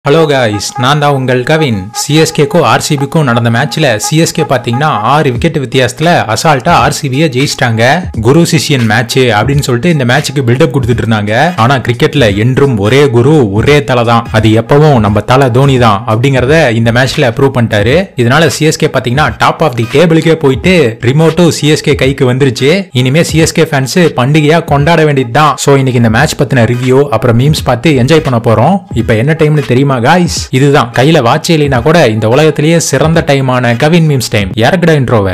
hello guys நான் தான் உங்கள் கவின் சிஎஸ்கேக்கும் ஆர்சிபிக்கும் நடந்த மேட்ச்ல சிஎஸ்கே பாத்தீங்கன்னா ஆறு விக்கெட் வித்தியாசத்துல அசால்ட்டா ஆர்சிபியை ஜெயிச்சிட்டாங்க குரு சிஷியன் மேட்ச் அப்படின்னு சொல்லிட்டு இந்த மேட்சுக்கு பில்டப் கொடுத்துட்டு இருந்தாங்க ஆனா கிரிக்கெட்ல என்றும் ஒரே குரு ஒரே தலை தான் அது எப்பவும் நம்ம தலை தோனி தான் அப்படிங்கறத இந்த மேட்ச்ல ப்ரூவ் பண்ணிட்டாரு இதனால சிஎஸ்கே பாத்தீங்கன்னா டாப் ஆஃப் தி டேபிளுக்கே போயிட்டு ரிமோட்டும் சிஎஸ்கே கைக்கு வந்துருச்சு இனிமே சிஎஸ்கே ஃபேன்ஸ் பண்டிகையா கொண்டாட வேண்டியது தான் சோ இன்னைக்கு இந்த மேட்ச் பத்தின ரிவ்யூ அப்புறம் மீம்ஸ் பார்த்து என்ஜாய் பண்ண போறோம் இப்போ என்ன டைம்னு தெரியுமா காய்ஸ் இதுதான் கையில வாட்ச் இல்லைனா கூட இந்த உலகத்திலேயே சிறந்த டைமான கவின் மீம்ஸ் டைம் யாருக்குடா இன்ட்ரோவை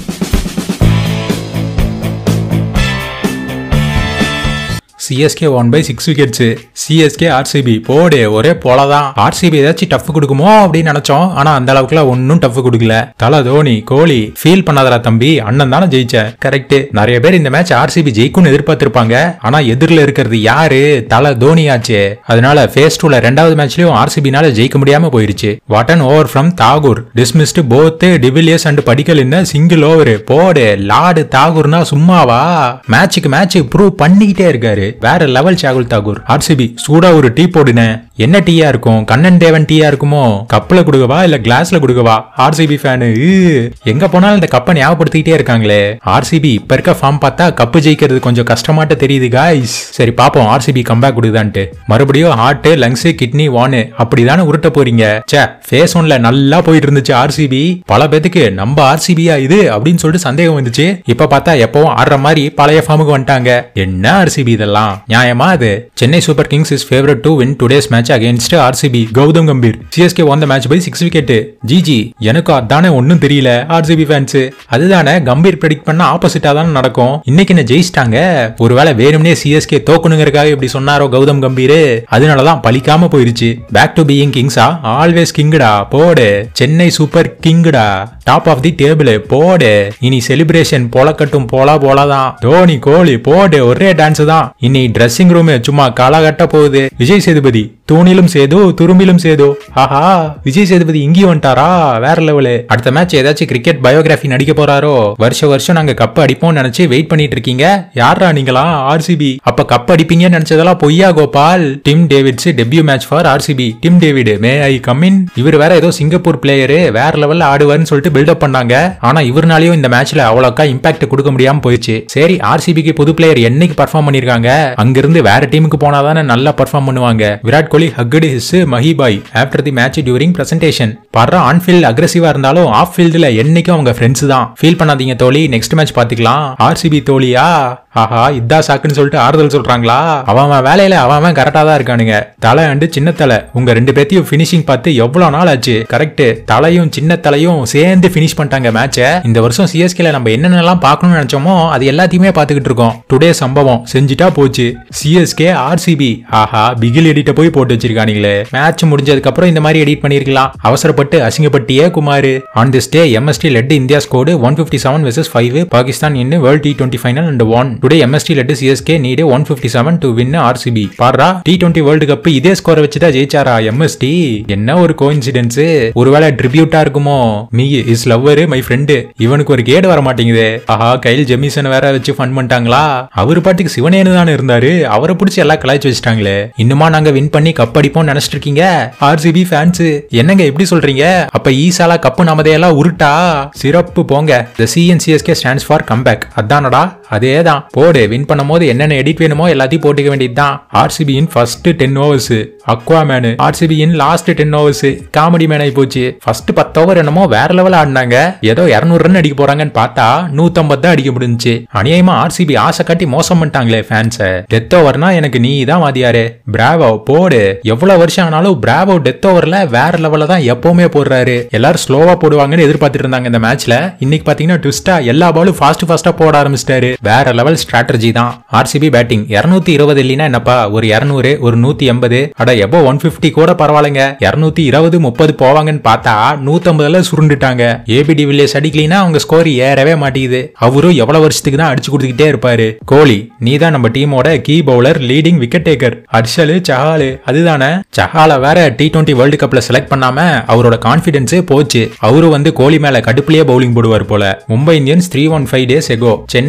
CSK one by six wickets CSK RCB போடு ஒரே போலதான் ஆர்சிபி ஏதாச்சும் டஃப் கொடுக்குமோ அப்படின்னு நினைச்சோம் ஆனா அந்த அளவுக்குலாம் ஒன்னும் டஃப் கொடுக்கல தல தோனி கோலி ஃபீல் பண்ணாதடா தம்பி அண்ணன் தானே ஜெயிச்ச கரெக்ட் நிறைய பேர் இந்த மேட்ச் ஆர்சிபி ஜெயிக்கும்னு எதிர்பார்த்திருப்பாங்க ஆனா எதிரில் இருக்கிறது யாரு தல தோனி ஆச்சு அதனால ஃபேஸ் டூல ரெண்டாவது மேட்ச்லயும் ஆர்சிபினால ஜெயிக்க முடியாம போயிருச்சு what an over from Thakur dismissed both de Villiers and Padikkal என்ன சிங்கிள் ஓவர் போடு லார்டு தாகூர்னா சும்மாவா மேட்சுக்கு மேட்ச் ப்ரூவ் பண்ணிக்கிட்டே இருக்காரு வேற லெவல் சாகுல் தாகூர் ஆர்சிபி சூடா ஒரு டீ போடுனேன் என்ன டீயா இருக்கும் கண்ணன் தேவன் டீயா இருக்குமோ கப்ல கொடுக்கவா இல்ல கிளாஸ்ல கொடுக்கவா ஆர்சிபி ஃபேனு எங்க போனாலும் இந்த கப்பை ஞாபகப்படுத்திக்கிட்டே இருக்காங்களே ஆர்சிபி இப்ப இருக்க ஃபார்ம் பார்த்தா கப்பு ஜெயிக்கிறது கொஞ்சம் கஷ்டமாட்ட தெரியுது காய்ஸ் சரி பாப்போம் ஆர்சிபி கம்பேக் கொடுக்குதான்ட்டு மறுபடியும் ஹார்ட் லங்ஸ் கிட்னி வானு அப்படிதானே உருட்ட போறீங்க சே ஃபேஸ் ஒன்ல நல்லா போயிட்டு இருந்துச்சு ஆர்சிபி பல பேத்துக்கு நம்ம ஆர்சிபியா இது அப்படின்னு சொல்லிட்டு சந்தேகம் வந்துச்சு இப்ப பார்த்தா எப்பவும் ஆடுற மாதிரி பழைய ஃபார்முக்கு வந்துட்டாங்க என்ன ஆர்சிபி இதெல்லாம் நியாயமா அது Chennai super kings is favourite to win today's match against RCB Gautam Gambhir CSK வந்த match by six wicket GG எனக்கு அதானே ஒன்னும் தெரியல ஆர்சிபி ஃபேன்ஸ் அதுதானே கம்பீர் ப்ரெடிக்ட் பண்ண ஆப்போசிட்டா தானே நடக்கும் இன்னைக்கு என்ன ஜெயிச்சிட்டாங்க ஒருவேளை வேணும்னே சிஎஸ்கே தோக்கணுங்கிறதுக்காக இப்படி சொன்னாரோ கௌதம் கம்பீர் அதனாலதான் பலிக்காம போயிருச்சு பேக் டு பீயிங் கிங்ஸா ஆல்வேஸ் கிங்குடா போடு சென்னை சூப்பர் கிங்குடா டாப் ஆஃப் தி டேபிள் போடு இனி செலிப்ரேஷன் பொலக்கட்டும் போலா போலாதான் தோனி கோலி போடு ஒரே டான்ஸ் தான் இனி ட்ரெஸ்ஸிங் ரூம் சும்மா காலாகட்ட போகுது விஜய் சேதுபதி தூணிலும் சேது துரும்பிலும் சேது ஆஹா விஜய் சேதுபதி இங்கேயும் வந்துட்டாரா வேற லெவலு அடுத்த மேட்ச் ஏதாச்சும் கிரிக்கெட் பயோகிராஃபி நடிக்க போறாரோ வருஷ வருஷம் நாங்க கப் அடிப்போம்னு நினைச்சு வெயிட் பண்ணிட்டு இருக்கீங்க யாரா நீங்களா ஆர்சிபி அப்ப கப் அடிப்பீங்கன்னு நினைச்சதெல்லாம் பொய்யா Gopal Tim David's debut match for RCB Tim David may I come in இவர் வேற ஏதோ சிங்கப்பூர் பிளேயரு வேற லெவல்ல ஆடுவார்னு சொல்லிட்டு பில்டப் பண்ணாங்க ஆனா இவர்னாலயும் இந்த மேட்ச்ல அவ்வளோக்கா இம்பாக்ட் கொடுக்க முடியாம போயிடுச்சு சரி ஆர்சிபிக்கு புது பிளேயர் என்னைக்கு பர்ஃபார்ம் பண்ணிருக்காங்க அங்கிருந்து வேற டீமுக்கு போனாதானே நல்லா பர்ஃபார்ம் பண்ணுவாங்க விராட் கோலி ஹக்கடு his மஹிபாய் after the match during presentation பர்ற on field அக்ரெசிவா இருந்தாலும் ஆஃப் ஃபீல்டுல என்னைக்கும் அவங்க ஃப்ரெண்ட்ஸ் தான் ஃபீல் பண்ணாதீங்க தோழி நெக்ஸ்ட் மேட்ச் பாத்துக்கலாம் ஆர்சிபி தோழியா ஆஹா இதா சாக்குன்னு சொல்லிட்டு ஆறுதல் சொல்றாங்களா அவன் அவன் வேலையில அவன் அவன் கரெக்டா தான் இருக்கானுங்க தலை அண்டு சின்ன தலை உங்க ரெண்டு பேத்தையும் பினிஷிங் பார்த்து எவ்வளவு நாள் ஆச்சு கரெக்ட் தலையும் சின்ன தலையும் சேர்ந்து பினிஷ் பண்ணிட்டாங்க மேட்சை இந்த வருஷம் சிஎஸ்கேல நம்ம என்னென்னலாம் பார்க்கணும்னு நினைச்சோமோ அது எல்லாத்தையுமே பார்த்துக்கிட்டு இருக்கோம் டுடே சம்பவம் செஞ்சுட்டா போச்சு சிஎஸ்கே ஆர்சிபி ஆஹா பிகில் எடிட்ட போய் போட்டு வச்சிருக்கானுங்களே மேட்ச் முடிஞ்சதுக்கு அப்புறம் இந்த மாதிரி எடிட் பண்ணிருக்கலாம் அவசரப்பட்டு அசிங்கப்பட்டியே Kumar on this day MSD led India squad one fifty seven versus five Pakistan in world T twenty final and one today MSD led CSK need one fifty seven to win RCB பாரா T twenty world cup இதே ஸ்கோரை வச்சுதான் ஜெயிச்சாரா MST என்ன ஒரு coincidence ஒருவேளை ட்ரிபியூட்டா இருக்குமோ me is lover my friend இவனுக்கு ஒரு கேடு வர மாட்டேங்குது ஆஹா கைல் ஜெமிசன் வேற வச்சு ஃபன் பண்ணிட்டாங்களா அவர் பாட்டுக்கு சிவனேனு தானே இருந்தாரு அவரை பிடிச்சி எல்லாம் கலாய்ச்சி வச்சிட்டாங்களே இன்னுமா நாங்க வின் பண்ணி கப் அடிப்போம் நினைச்சிட்டு இருக்கீங்க ஆர்சிபி ஃபேன்ஸ் என்னங்க எப்படி சொல்றீங்க அப்ப ஈசாலா கப்பு நமதையெல்லாம் உருட்டா சிறப்பு போங்க the C in CSK stands for comeback அதானடா அதே தான் போடு வின் பண்ணும்போது என்னென்ன எடிட் வேணுமோ எல்லாத்தையும் போட்டுக்க வேண்டியது தான் ஆர்சிபியின் first ten overs aqua man ஆர்சிபியின் last ten overs comedy man ஆகி போச்சு ஃபர்ஸ்ட் பத்து ஓவர் என்னமோ வேற லெவல் ஆடினாங்க ஏதோ இரநூறு ரன் அடிக்க போறாங்கன்னு பார்த்தா நூத்தம்பது தான் அடிக்க முடிஞ்சுச்சு அநியாயமா ஆர்சிபி ஆசை காட்டி மோசம் பண்ணிட்டாங்களே ஃபேன்ஸை டெத் ஓவர்னா எனக்கு நீ தான் வாதியாரு பிராவோ போடு எவ்வளவு வருஷம் ஆனாலும் பிராவோ டெத் ஓவர்ல வேற லெவல்ல தான் எப்பவுமே போடுறாரு எல்லாரும் ஸ்லோவா போடுவாங்கன்னு எதிர்பார்த்துட்டு இருந்தாங்க இந்த மேட்ச்ல இன்னைக்கு பாத்தீங்கன்னா ட்விஸ்டா எல்லா பாலும் ஃபாஸ்ட் ஃபாஸ்டா போட ஆரம்பிச்சிட்டாரு வேற லெவல் ஸ்ட்ராட்டஜி தான் ஆர்சிபி பேட்டிங் இருநூத்தி இருபது இல்லைன்னா என்னப்பா ஒரு இருநூறு ஒரு நூத்தி எண்பது அட எபோ ஒன் பிப்டி கூட பரவாயில்லைங்க இருநூத்தி இருபது முப்பது போவாங்கன்னு பார்த்தா நூத்தம்பதுல சுருண்டுட்டாங்க ஏபி டிவிலியர்ஸ் அடிக்கலினா அவங்க ஸ்கோர் ஏறவே மாட்டேங்குது அவரும் எவ்வளவு வருஷத்துக்கு தான் அடிச்சு கொடுத்துக்கிட்டே இருப்பாரு கோலி நீ தான் நம்ம டீமோட key bowler leading wicket taker Harshal Chahal அதுதானே சஹால வேற டி டுவெண்ட்டி வேர்ல்டு கப்ல செலக்ட் பண்ணாம அவரோட கான்பிடன்ஸே போச்சு அவரு வந்து கோலி மேல கடுப்புலயே பவுலிங் போடுவார் போல Mumbai Indians three one five days ago Chennai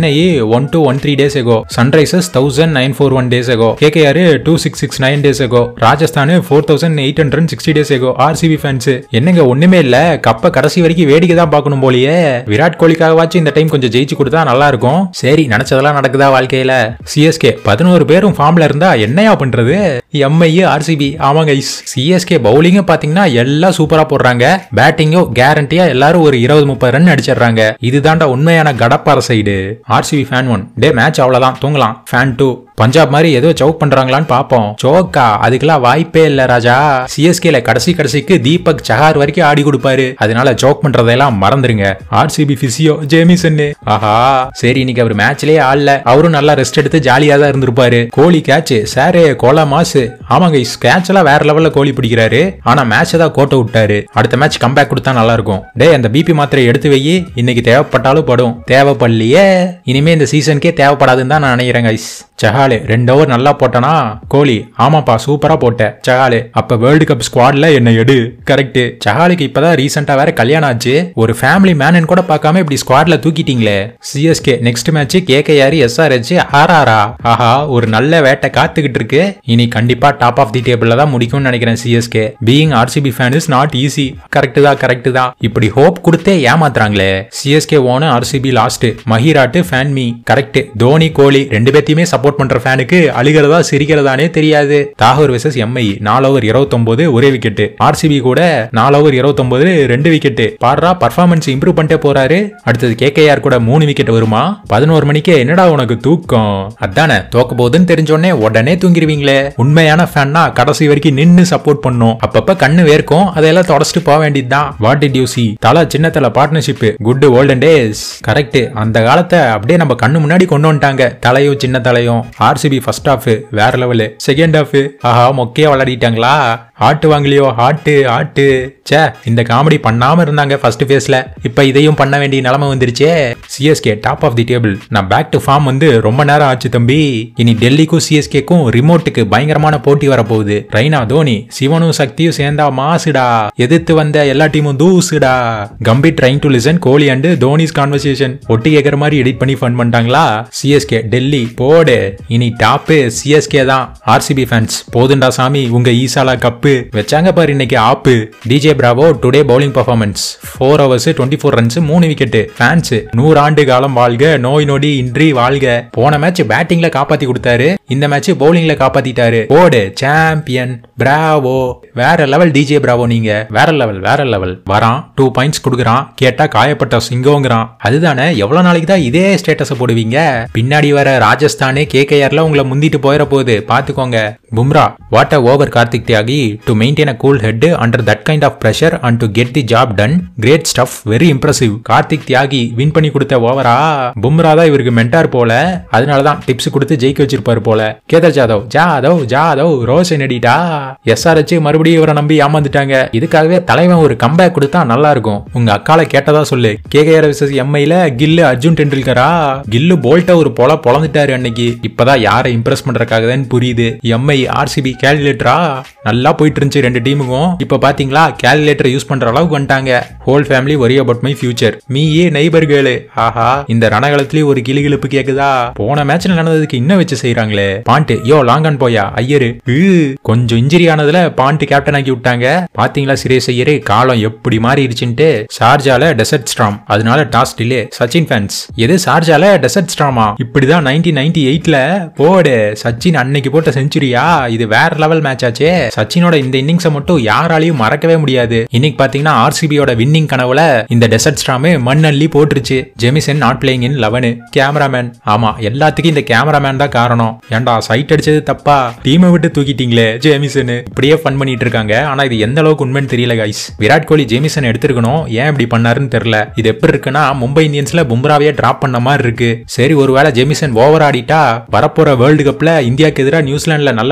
one two one three days ago Sunrisers thousand nine four one days ago KKR two six six nine days ago Rajasthan four thousand eight hundred sixty days ago RCB fans என்னங்க ஒண்ணுமே இல்ல கப்ப கடைசி வரைக்கும் வேடிக்கை தான் பார்க்கணும் போலயே விராட் கோலிக்காகவாச்சும் இந்த டைம் கொஞ்சம் ஜெயிச்சு கொடுத்தா நல்லா இருக்கும் சரி நினைச்சதெல்லாம் நடக்குதா வாழ்க்கையில சிஎஸ்கே பதினோரு பேரும் ஃபார்ம்ல இருந்தா என்னையா பண்றது எம்ஐ ஆர்சிபி ஆமாங்க சிஎஸ்கே பவுலிங்க பாத்தீங்கன்னா எல்லாம் சூப்பரா போடுறாங்க பேட்டிங்கும் கேரண்டியா எல்லாரும் ஒரு இருபது முப்பது ரன் அடிச்சிடுறாங்க இதுதான்டா உண்மையான கடப்பார side RCB fan one day match அவ்வளவுதான் தூங்கலாம் ஃபேன் டூ பஞ்சாப் மாதிரி ஏதோ சவுக் பண்றாங்களான்னு பாப்போம் சோக்கா அதுக்கெல்லாம் வாய்ப்பே இல்ல ராஜா சிஎஸ்கேல கடைசி கடைசிக்கு தீபக் சஹார் வரைக்கும் ஆடி கொடுப்பாரு அதனால ஜோக் பண்றதெல்லாம் மறந்துருங்க ஆர்சிபி பிசியோ ஜேமிசன் ஆஹா சரி இன்னைக்கு அவர் மேட்ச்லயே ஆடல அவரும் நல்லா ரெஸ்ட் எடுத்து ஜாலியா தான் இருந்திருப்பாரு கோலி கேட்ச் சாரு கோலா மாசு ஆமாங்க கேட்ச் எல்லாம் வேற லெவல்ல கோலி பிடிக்கிறாரு ஆனா மேட்ச் தான் கோட்டை விட்டாரு அடுத்த மேட்ச் கம்பேக் கொடுத்தா நல்லா இருக்கும் டேய் அந்த பிபி மாத்திரை எடுத்து வை இன்னைக்கு தேவைப்பட்டாலும் படும் தேவைப்படலையே இனிமே இந்த சீசனுக்கே தேவைப்படாதுன்னு தான் நான் நினைக்கிறேன் guys சஹாலு ரெண்டு ஓவர் நல்லா போட்டனா கோலி ஆமாப்பா சூப்பரா போட்ட சஹாலு அப்ப வேர்ல்டு கப் ஸ்குவாட்ல என்ன எடு கரெக்ட் சஹாலுக்கு இப்பதான் ரீசெண்டா வேற கல்யாணம் ஆச்சு ஒரு ஃபேமிலி மேனன் கூட பார்க்காம இப்படி ஸ்குவாட்ல தூக்கிட்டீங்களே CSK next match KKR SRH ஆர்ஆரா ஆஹா ஒரு நல்ல வேட்டை காத்துக்கிட்டு இருக்கு இனி கண்டிப்பா டாப் ஆஃப் தி டேபிள்ல தான் முடிக்கும்னு நினைக்கிறேன் CSK being RCB fan is not easy correct தான் கரெக்ட் தான் இப்படி ஹோப் கொடுத்தே ஏமாத்துறாங்களே சிஎஸ்கே ஓன RCB last Mahirat fan me correct Dhoni Kohli ரெண்டு பேத்தையுமே சப்போர்ட் பண்ற ஃபேனுக்கு அழுகிறதா சிரிக்கிறதானே தெரியாது தாகூர் வெசஸ் எம்ஐ நாலு ஓவர் இருபத்தொன்பது ஒரே விக்கெட் ஆர்சிபி கூட நாலு ஓவர் இருபத்தொன்பது ரெண்டு விக்கெட் பாடுறா பர்ஃபார்மன்ஸ் இம்ப்ரூவ் பண்ணிட்டே போறாரு அடுத்தது கேகேஆர் கூட மூணு விக்கெட் வருமா பதினோரு மணிக்கு என்னடா உனக்கு தூக்கம் அதானே தோக்க போகுதுன்னு தெரிஞ்சோடனே உடனே தூங்கிடுவீங்களே உண்மையான ஃபேன்னா கடைசி வரைக்கும் நின்னு சப்போர்ட் பண்ணும் அப்பப்ப கண்ணு வேர்க்கும் அதெல்லாம் தொடச்சிட்டு போக வேண்டியதுதான் வாட் டிட் யூ சி தல சின்ன தல partnership good olden days correct அந்த காலத்தை அப்படியே நம்ம கண்ணு முன்னாடி கொண்டு வந்துட்டாங்க தலையும் சின்ன தலையும் ஆர்சிபி ஃபர்ஸ்ட் ஹாஃப் வேற லெவலு செகண்ட் ஹாஃப் ஆஹா மொக்கையா விளையாடிட்டாங்களா ஆட்டு வாங்கலையோ ஆட்டு ஆட்டு ச்சே இந்த காமெடி பண்ணாம இருந்தாங்க ஃபர்ஸ்ட் ஃபேஸ்ல இப்ப இதையும் பண்ண வேண்டிய நிலைமை வந்துருச்சே CSK top of the table நான் பேக் டு ஃபார்ம் வந்து ரொம்ப நேரம் ஆச்சு தம்பி இனி டெல்லிக்கும் சிஎஸ்கேக்கும் ரிமோட்டுக்கு பயங்கரமான போட்டி வரப்போகுது ரெய்னா தோனி சிவனும் சக்தியும் சேர்ந்தா மாசுடா எதிர்த்து வந்த எல்லா டீமும் தூசுடா Gambhir trying to listen Kohli and Dhoni's conversation ஒட்டி கேட்கற மாதிரி எடிட் பண்ணி ஃபன் பண்ணிட்டாங்களா சிஎஸ்கே டெல்லி போடு இனி டாப்பு சிஎஸ்கே தான் ஆர்சிபி ஃபேன்ஸ் போதுண்டா சாமி உங்க ஈசாலா கப்பு வச்சாங்க பாரு இன்னைக்கு ஆப்பு DJ Bravo today bowling performance four overs twenty four runs மூணு விக்கெட் ஃபேன்ஸ் நூறாண்டு காலம் வாழ்க நோய் நொடி இன்றி வாழ்க போன மேட்ச் பேட்டிங்ல காப்பாத்தி கொடுத்தாரு இந்த மேட்ச் பவுலிங்ல காப்பாத்திட்டாரு போடு சாம்பியன் பிராவோ வேற லெவல் டிஜே பிராவோ நீங்க வேற லெவல் வேற லெவல் வரான் டூ பாயிண்ட்ஸ் கொடுக்குறான் கேட்டா காயப்பட்ட சிங்கோங்கிறான் அதுதானே எவ்வளவு நாளைக்கு தான் இதே ஸ்டேட்டஸ் போடுவீங்க பின்னாடி வர ராஜஸ்தானு கேகேஆர்ல உங்களை முந்திட்டு போயிட போகுது பாத்துக்கோங்க Bumrah what a over Kartik Tyagi to maintain a cool head under that kind of pressure and to get the job done great stuff very impressive Kartik Tyagi win பண்ணி கொடுத்த ஓவரா பும்ரா தான் இவருக்கு மென்டார் போல அதனாலதான் டிப்ஸ் கொடுத்து ஜெயிக்க வச்சிருப்பாரு போல கேதர் ஜாதவ் ஜாதவ் ஜாதவ் ரோஷன் எடிட்டா எஸ்ஆர்ஹெச் மறுபடியும் இவரை நம்பி ஏமாந்துட்டாங்க இதுக்காகவே தலைவன் ஒரு கம்பேக் கொடுத்தா நல்லா இருக்கும் உங்க அக்கால கேட்டதா சொல்லு கேகேஆர் விசஸ் எம்ஐல கில்லு அர்ஜுன் டெண்டுல்கரா கில்லு போல்ட்ட ஒரு பொல பொழந்துட்டாரு அன்னைக்கு இப்பதான் யாரை இம்ப்ரெஸ் பண்றதுக்காக தான் புரியுது எம்ஐ ஆர்சிபி கேல்குலேட்டரா நல்லா போயிட்டு இருந்துச்சு ரெண்டு டீமுக்கும் இப்ப பாத்தீங்களா கேல்குலேட்டர் யூஸ் பண்ற அளவுக்கு வந்துட்டாங்க whole family worry about my future மீயே நெய்பர்களே ஆஹா இந்த ரணகலத்திலேயே ஒரு கிளுகிழுப்பு கேக்குதா போன மேட்ச்ல நடந்ததுக்கு இன்னும் வச்சு செய்றாங்களே பாண்ட் யோ லாங்கன் போயா ஐயரு ஈ, கொஞ்சம் இன்ஜுரி ஆனதுல பாண்ட் கேப்டன் ஆக்கி விட்டாங்க பாத்தீங்களா சிரேஸ் ஐயரு காலம் எப்படி மாறிடுச்சுன்ட்டு ஷார்ஜால டெசர்ட் ஸ்ட்ராம் அதனால டாஸ் டிலே சச்சின் ஃபேன்ஸ் எது ஷார்ஜால டெசர்ட் ஸ்ட்ராமா இப்படிதான் நைன்டீன் நைன்டி எயிட்ல போடு சச்சின் அன்னைக்கு போட்ட செஞ்சுரியா இது வேற லெவல் மேட்ச் ஆச்சே சச்சினோட இந்த இன்னிங்ஸை மட்டும் யாராலையும் மறக்கவே முடியாது இன்னைக்கு பாத்தீங்கன்னா ஆர்சிபியோட வின்னிங் கனவுல இந்த டெசர்ட் ஸ்ட்ராமு மண்ணள்ளி போட்டுருச்சு Jamieson not playing in eleven cameraman ஆமா எல்லாத்துக்கும் இந்த கேமராமேன் தான் காரணம் ஏன்டா சைட் அடிச்சது தப்பா டீமை விட்டு தூக்கிட்டீங்களே ஜேமிசன் இப்படியே ஃபன் பண்ணிட்டு இருக்காங்க ஆனா இது எந்த அளவுக்கு உண்மைன்னு தெரியல கைஸ் விராட் கோலி ஜேமிசன் எடுத்திருக்கணும் ஏன் இப்படி பண்ணாருன்னு தெரியல இது எப்படி இருக்குன்னா மும்பை இந்தியன்ஸ்ல பும்ராவையே டிராப் பண்ண மாதிரி இருக்கு சரி ஒருவேளை ஜேமிசன் ஓவர் ஆடிட்டா வரப்போற வேர்ல்டு கப்ல இந்தியாவுக்கு எதிராக நியூசிலாந்துல நல்ல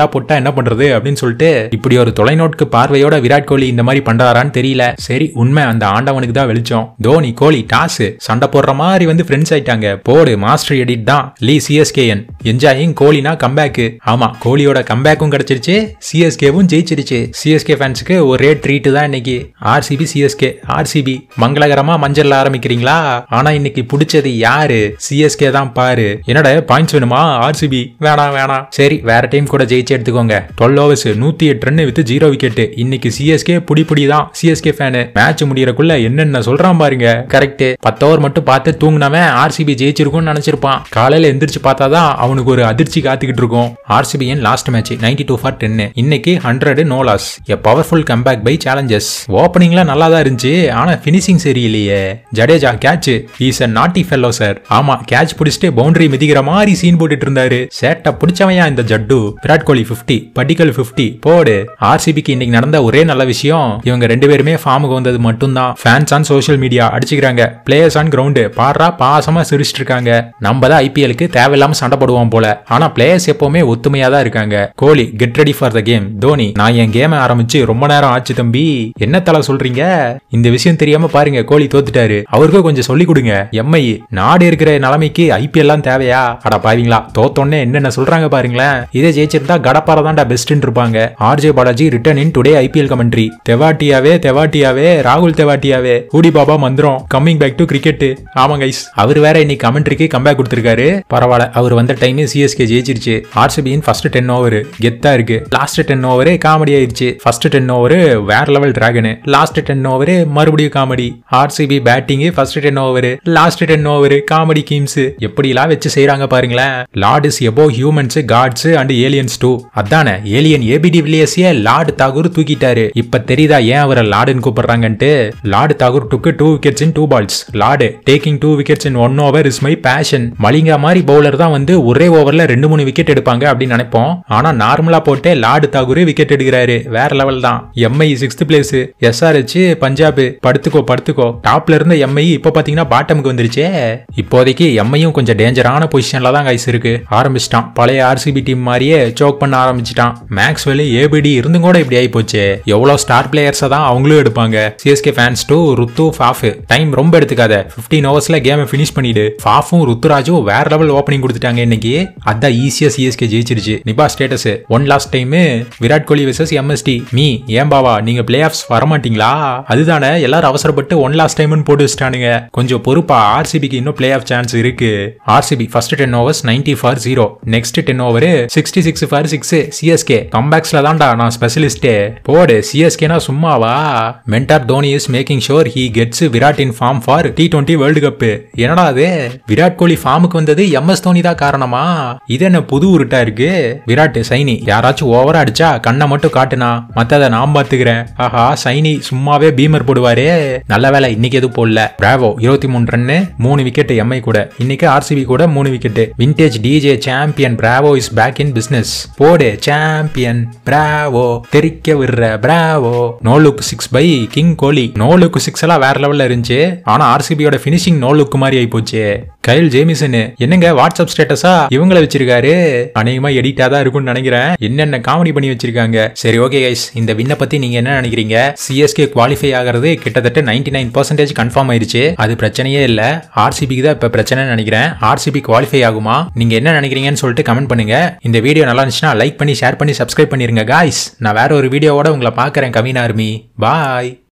எல்லாம் போட்டா என்ன பண்றது அப்படின்னு சொல்லிட்டு இப்படி ஒரு தொலைநோட்கு பார்வையோட விராட் கோலி இந்த மாதிரி பண்றாரான்னு தெரியல சரி உண்மை அந்த ஆண்டவனுக்கு தான் வெளிச்சம் தோனி கோலி டாஸ் சண்டை போடுற மாதிரி வந்து ஃப்ரெண்ட்ஸ் ஆயிட்டாங்க போடு மாஸ்டர் எடிட் தான் லீ சிஎஸ்கேஎன் என்ஜாயிங் கோலினா கம்பேக் ஆமா கோலியோட கம்பேக்கும் கிடைச்சிருச்சு சிஎஸ்கேவும் ஜெயிச்சிருச்சு சிஎஸ்கே ஃபேன்ஸுக்கு ஒரே ட்ரீட் தான் இன்னைக்கு ஆர்சிபி சிஎஸ்கே ஆர்சிபி மங்களகரமா மஞ்சள்ல ஆரம்பிக்கிறீங்களா ஆனா இன்னைக்கு பிடிச்சது யாரு சிஎஸ்கே தான் பாரு என்னடா பாயிண்ட்ஸ் வேணுமா ஆர்சிபி வேணாம் வேணாம் சரி வேற டைம் கூட ஜெயிச்சு எடுத்துக்கோங்க டுவெல் ஓவர்ஸ் நூத்தி எட்டு ரன் வித் ஜீரோ விக்கெட் இன்னைக்கு சிஎஸ்கே புடி புடி தான் சிஎஸ்கே ஃபேனு மேட்ச் முடியறக்குள்ள என்னென்ன சொல்றான் பாருங்க கரெக்ட் பத்து ஓவர் மட்டும் பார்த்து தூங்கினவன் ஆர்சிபி ஜெயிச்சிருக்கும்னு நினைச்சிருப்பான் காலையில எந்திரிச்சு பார்த்தாதான் அவனுக்கு ஒரு அதிர்ச்சி காத்துக்கிட்டு இருக்கும் ஆர்சிபியின் last match ninety two for ten இன்னைக்கு hundred no loss a powerful comeback by challenges ஓப்பனிங்ல நல்லா தான் இருந்துச்சு ஆனா பினிஷிங் சரியில்லையே Jadeja catch is a naughty fellow sir ஆமா கேட்ச் பிடிச்சிட்டு பவுண்டரி மிதிக்கிற மாதிரி சீன் போட்டுட்டு இருந்தாரு சேட்டை பிடிச்சவையா இந்த ஜட்டு விராட் கோலி 50 படிக்கல் 50 போடு ஆர்சிபிக்கு இன்னைக்கு நடந்த ஒரே நல்ல விஷயம் இவங்க ரெண்டு பேருமே ஃபார்முக்கு வந்தது மட்டும்தான் ஃபேன்ஸ் ஆன் சோஷியல் மீடியா அடிச்சுக்கிறாங்க பிளேயர்ஸ் ஆன் கிரவுண்டு பாடுறா பாசமா சிரிச்சிட்டு இருக்காங்க நம்ம தான் ஐபிஎலுக்கு தேவையில்லாம சண்டை போடுவோம் போல ஆனா பிளேயர்ஸ் எப்பவுமே ஒத்துமையா தான் இருக்காங்க Kohli get ready for the game Dhoni நான் என் கேமை ஆரம்பிச்சு ரொம்ப நேரம் ஆச்சு தம்பி என்ன தலை சொல்றீங்க இந்த விஷயம் தெரியாம பாருங்க கோலி தோத்துட்டாரு அவருக்கும் கொஞ்சம் சொல்லி கொடுங்க எம்ஐ நாடு இருக்கிற நிலைமைக்கு ஐபிஎல் எல்லாம் தேவையா அட பாவீங்களா தோத்தோன்னே என்னென்ன சொல்றாங்க பாருங்களேன் இதே ஜெயிச்சிருந்தா கடப்பார தான்டா பெஸ்ட்னு இருப்பாங்க RJ Balaji return in today IPL commentary தெவாட்டியாவே தெவாட்டியாவே ராகுல் தெவாட்டியாவே ஹூடி பாபா மந்திரம் கம்மிங் பேக் டு கிரிக்கெட் ஆமா கைஸ் அவர் வேற இன்னைக்கு கமெண்ட்ரிக்கு கம்பேக் கொடுத்திருக்காரு பரவாயில்ல அவர் வந்த டைம் சிஎஸ்கே ஜெயிச்சிருச்சு ஆர்சிபியின் ஃபர்ஸ்ட் டென் ஓவர் கெத்தா இருக்கு லாஸ்ட் டென் ஓவர் காமெடி ஆயிருச்சு ஃபர்ஸ்ட் டென் ஓவர் வேற level dragon last ten over மறுபடியும் comedy RCB batting first ten over last ten over comedy கீம்ஸ் எப்படிலாம் வச்சு செய்றாங்க பாருங்களேன் lord is above humans gods and aliens too அதானே ஏலியன் ஏபிடி வில்லியர்ஸே லார்டு தாகூர் தூக்கிட்டாரு இப்ப தெரியுதா ஏன் அவரை லார்டுன்னு கூப்பிடுறாங்கன்ட்டு லார்டு தாகூர் டுக்கு two wickets in two balls lord taking two wickets in one over is my passion Malinga மாதிரி பவுலர் தான் வந்து ஒரே ஓவர்ல ரெண்டு மூணு விக்கெட் எடுப்பாங்க அப்படின்னு நினைப்போம் ஆனா நார்மலா போட்டே லார்டு தாகூர் விக்கெட் எடுக்கிறாரு வேற லெவல் தான் MI sixth place SRH Punjab படுத்துக்கோ படுத்துக்கோ டாப்ல இருந்த எம்ஐ இப்ப பாத்தீங்கன்னா பாட்டமுக்கு வந்துருச்சே இப்போதைக்கு எம்ஐயும் கொஞ்சம் டேஞ்சரான பொசிஷன்ல தான் கைஸ் இருக்கு ஆரம்பிச்சிட்டான் பழைய ஆர்சிபி டீம் மாதிரியே சோக் பண்ண ஆரம்பிச்சிட்டான் மேக்ஸ்வெல் ஏபிடி இருந்தும் கூட இப்படி ஆகி போச்சு எவ்வளவு ஸ்டார் பிளேயர்ஸை தான் அவங்களும் எடுப்பாங்க CSK fans to Rutu Faf time ரொம்ப எடுத்துக்காத 15 ஓவர்ஸ்ல கேமை ஃபினிஷ் பண்ணிடு ஃபாஃபும் ருத்துராஜும் வேற லெவல் ஓப்பனிங் கொடுத்துட்டாங்க இன்னைக்கு அதான் ஈஸியா சிஎஸ்கே ஜெயிச்சிருச்சு நிபா status one last time Virat Kohli versus MSD me ஏன் பாவா நீங்க பிளே ஆஃப்ஸ் வரமாட்டீங்களா அதுதானே எல்லாரும் அவசரப்பட்டு ஒன் லாஸ்ட் டைம்னு போட்டு வச்சிட்டானுங்க கொஞ்சம் பொறுப்பா ஆர்சிபிக்கு இன்னும் பிளே ஆஃப் சான்ஸ் இருக்கு RCB first ten overs ninety for zero next ten over sixty six for six CSK கம்பேக்ஸ்ல தான்டா நான் ஸ்பெஷலிஸ்டே போடு சிஎஸ்கேனா சும்மாவா mentor Dhoni is making sure he gets Virat in form for T twenty world cup என்னடா அது விராட் கோலி ஃபார்முக்கு வந்தது எம்எஸ் தோனி தான் காரணமா இது என்ன புது உருட்டா இருக்கு விராட் சைனி யாராச்சும் ஓவரா அடிச்சா கண்ணை மட்டும் காட்டுனா மத்தத நான் பாத்துக்கிறேன் ஆஹா சைனி சும்மாவே பீமர் போடுவாரே நல்ல வேலை இன்னைக்கு எதுவும் போடல பிராவோ இருபத்தி மூணு ரன்னு மூணு விக்கெட் எம்ஐ கூட இன்னைக்கு ஆர்சிபி கூட மூணு wicket vintage DJ champion Bravo is back in business போடு சாம்பியன் பிராவோ தெரிக்க விடுற Bravo no look six by king Kohli no look six எல்லாம் வேற லெவல்ல இருந்துச்சு ஆனா ஆர்சிபியோட பினிஷிங் நோ லுக் மாதிரி ஆயி போச்சு கைல் ஜேமிசன் என்னங்க வாட்ஸ்அப் ஸ்டேட்டஸா இவங்கள வச்சிருக்காரு அநேகமா எடிட்டா தான் இருக்கும்னு நினைக்கிறேன் என்னென்ன காமெடி பண்ணி வச்சிருக்காங்க சரி ஓகே கைஸ் இந்த வின்னை பத்தி நீங்க என்ன நினைக்கிறீங்க சிஎஸ்கே குவாலிஃபை ஆகிறது கிட்டத்தட்ட நைன்டி நைன் பர்சன்டேஜ் கன்ஃபார்ம் ஆயிருச்சு அது பிரச்சனையே இல்ல ஆர்சிபிக்கு தான் இப்ப பிரச்சனைன்னு நினைக்கிறேன் ஆர்சிபி குவாலிஃபை ஆகுமா நீங்க என்ன நினைக்கிறீங்கன்னு சொல்லிட்டு கமெண்ட் பண்ணுங்க இந்த வீடியோ நல்லா இருந்துச்சுன்னா லைக் பண்ணி ஷேர் பண்ணி சப்ஸ்கிரைப் பண்ணிருங்க காய்ஸ் நான் வேற ஒரு வீடியோவோட உங்களை பாக்குறேன் கவின் ஆர்மி பாய்